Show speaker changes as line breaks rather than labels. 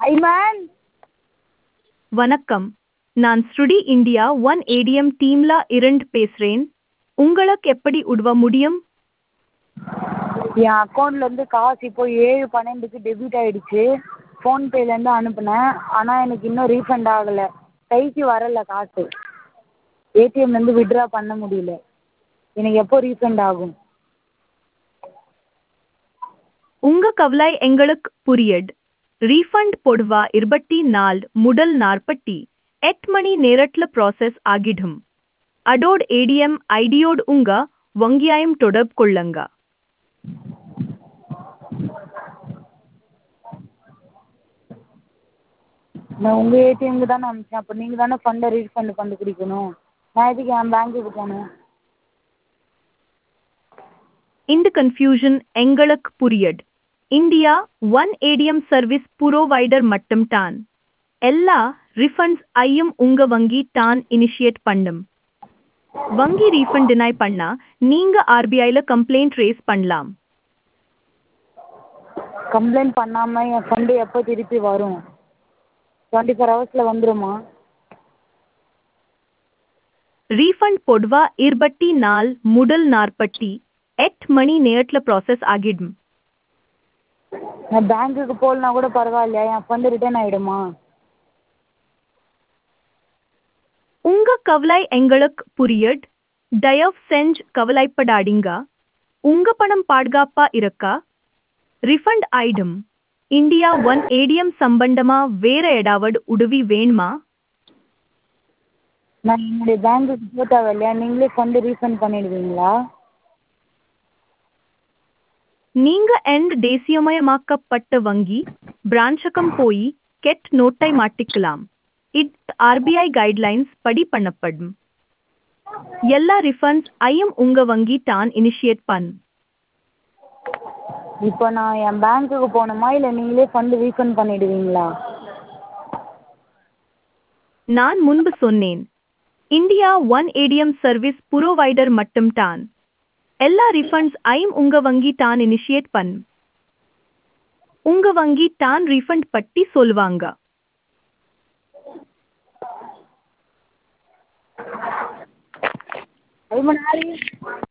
ஐமன்
வணக்கம் நான் ஸ்ருடி இந்தியா ஒன் ஏடிஎம் டீம்ல இருந்து பேசுறேன் உங்களுக்கு எப்படி உதவ முடியும்
என் அக்கௌண்ட்லேருந்து காசு இப்போ ஏழு பன்னெண்டுக்கு டெபிட் ஆகிடுச்சு ஃபோன்பேலேருந்து அனுப்புனேன் ஆனால் எனக்கு இன்னும் ரீஃபண்ட் ஆகலை கைக்கு வரலை காசு ஏடிஎம்லேருந்து வித்ட்ரா பண்ண முடியல எனக்கு எப்போ ரீஃபண்ட் ஆகும்
உங்க கவலை எங்களுக்கு புரியுது ரீஃபண்ட் பொதுவா இருபத்தி நாலு முதல் நாற்பத்தி எட்டு மணி நேரத்துல ப்ராசஸ் ஆகிடும் அதோட ஏடிஎம் ஐடியோடு உங்க வங்கியாயம் தொடர்பு கொள்ளுங்க
நான் உங்கள் ஏடிஎம்க்கு தானே அனுப்பிச்சேன் அப்போ நீங்கள் தானே ஃபண்டை ரீஃபண்ட் கண்டுபிடிக்கணும் நான் எதுக்கு என் பேங்க்குக்கு போகணும்
இந்த கன்ஃபியூஷன் எங்களுக்கு புரியுது India one ATM service provider மட்டும் தான் எல்லா ரிஃபண்ட்ஸ் ஐயும் உங்க வங்கி தான் இனிஷியேட் பண்ணும் வங்கி ரீஃபண்ட் டினை பண்ணா நீங்க ஆர்பிஐல கம்ப்ளைண்ட் ரேஸ் பண்ணலாம்
கம்ப்ளைண்ட் பண்ணாமல் என் ஃபண்டு எப்போ திருப்பி வரும் டுவெண்ட்டி ஃபோர் ஹவர்ஸில் வந்துருமா
ரீஃபண்ட் பொதுவா இருபத்தி நாலு முதல் நாற்பத்தி எட்டு மணி நேரத்துல ப்ராசஸ் ஆகிடும்
நான் பேங்க்குக்கு போகலனா கூட பரவாயில்லையா என் ஃபண்டு ரிட்டர்ன் ஆகிடுமா
உங்க கவலை எங்களுக்கு புரியுது தயவு செஞ்சு கவலைப்படாதீங்க உங்க பணம் பாதுகாப்பா இருக்கா ரிஃபண்ட் ஆயிடும் இந்தியா ஒன் ஏடிஎம் சம்பந்தமா வேற ஏதாவது உதவி வேணுமா
நான் என்னுடைய பேங்க்குக்கு போக தேவையில்லையா நீங்களே ஃபண்டு ரீஃபண்ட் பண்ணிடுவீங்களா
நீங்க எண்ட் தேசியமயமாக்கப்பட்ட வங்கி பிரான்ச்சகம் போய் கெட் நோட்டை மாட்டிக்கலாம் இது ஆர்பிஐ கைட்லைன்ஸ் படி பண்ணப்படும் எல்லா ரிஃபண்ட்ஸ் ஐயும் உங்க வங்கி தான் இனிஷியேட் பண்ணு
இப்போ நான் என் பேங்க்குக்கு போகணுமா இல்லை நீங்களே ஃபண்டு ரீஃபண்ட் பண்ணிடுவீங்களா
நான் முன்பு சொன்னேன் India one ATM service provider மட்டும் தான் எல்லா ரிஃபண்ட்ஸ் ஐயும் உங்க வங்கி தான் இனிஷியேட் பண்ணு உங்க வங்கி தான் ரீஃபண்ட் பட்டி சொல்வாங்க
ஐமன் ஆரி